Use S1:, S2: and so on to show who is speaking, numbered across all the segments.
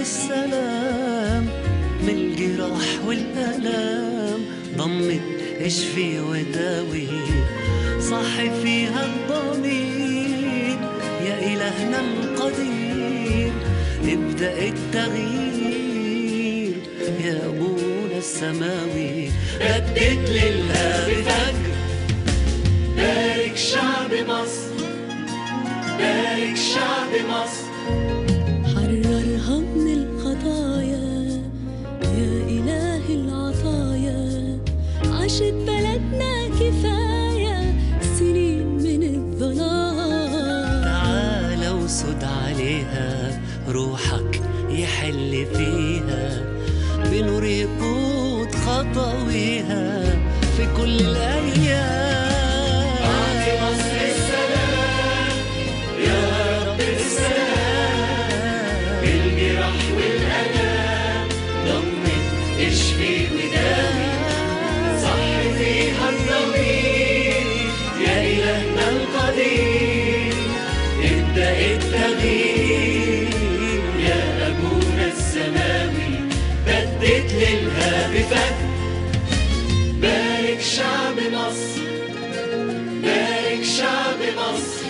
S1: السلام من الجراح والآلام ضمك اشفي وداوي صحي فيها الضمير يا إلهنا القدير ابدأ التغيير يا أبونا السماوي ردد للها بفجر بارك شعب مصر بارك شعب مصر
S2: حررها من الخطايا يا إله العطايا عاشت بلدنا كفاية سنين من الظلام
S1: تعالى وسد عليها روحك يحل فيها بنور يقود خطويها في كل الأيام أعطي مصر السلام يا رب السلام بالجراح والألام ضمن اشفي وداوي صح فيها الضمير يا إلهنا القدير ابدأ التغيير يا أبونا السماوي بدد للها بفتح بارك شعب مصر بارك شعب مصر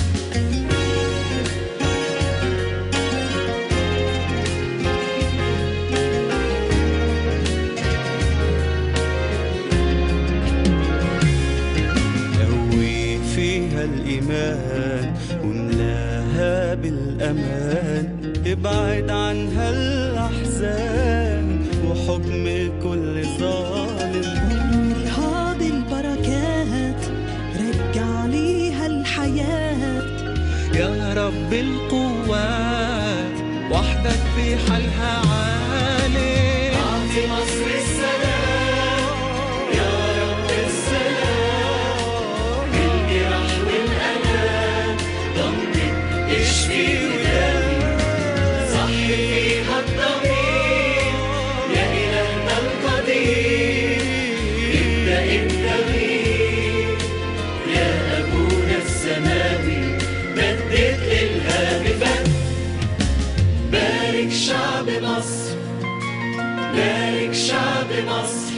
S3: قوي فيها الإيمان واملاها بالأمان ابعد عنها الأحزان وحكم كل ظالم
S4: رياض البركات رجع ليها الحياة
S3: يا رب القوات وحدك في حالها عالي
S1: أعطي مصر السلام يا رب السلام بالجراح والألام ضمن اشفي وداوي صحي فيها الضمير يا إلهنا القدير ابدأ التغيير يا أبونا السماوي بدد للها بفتح بارك شعب مصر بارك شعب مصر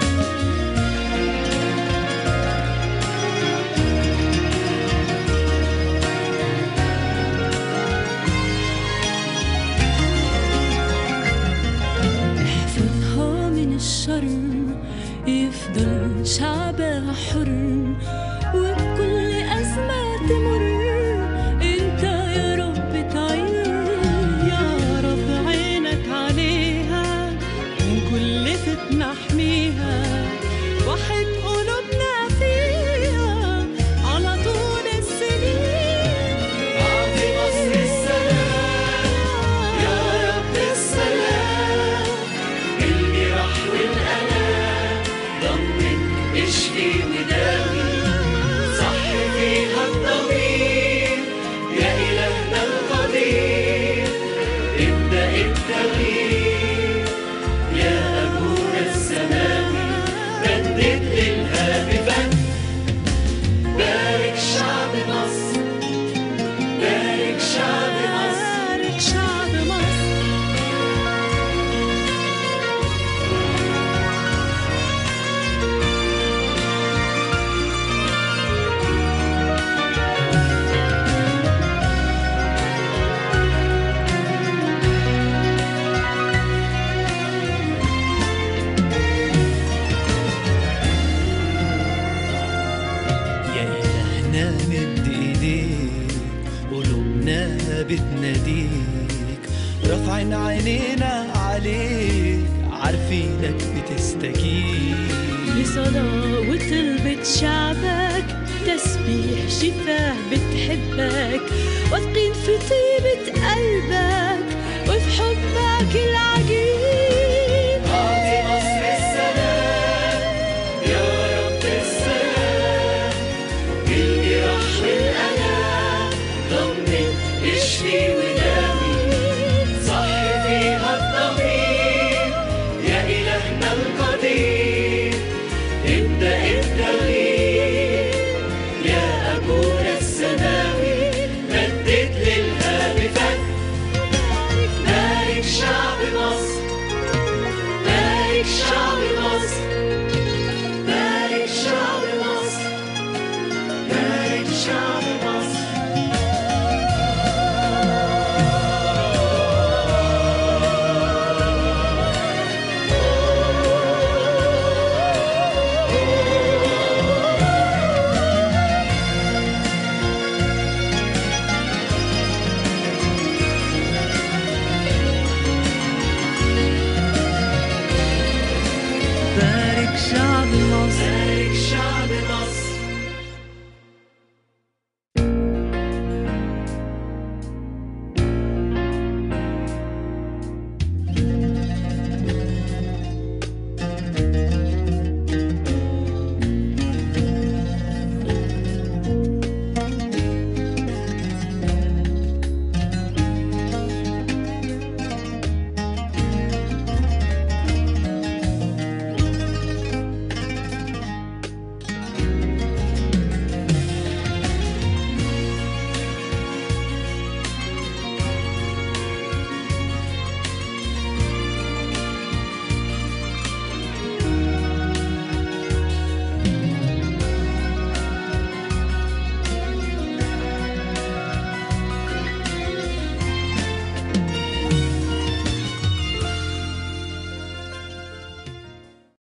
S2: احفظها من الشر يفضل شعبها حر وبكل أزمة تمر انت يا رب تعين
S4: يا رب عينك عليها من كل فتنة احميها وحد قلوبنا فيها على طول السنين
S1: أعطي مصر السلام يا رب السلام بالجراح والألام ضمن اشفي وداوي صح فيها الضمير يا إلهنا القدير ابدأ التغيير يا أبونا السماوي بدد للها بفتح بارك شعب مصر بارك شعب مصر
S4: بارك شعب مصر
S1: يا إلهنا مد إيديك قلوبنا بتناديك رافعين عينينا عليك عارفينك بتستجيب
S2: لصلاة وطلبة شعبك تسبيح شفاه بتحبك واثقين في طيبة قلبك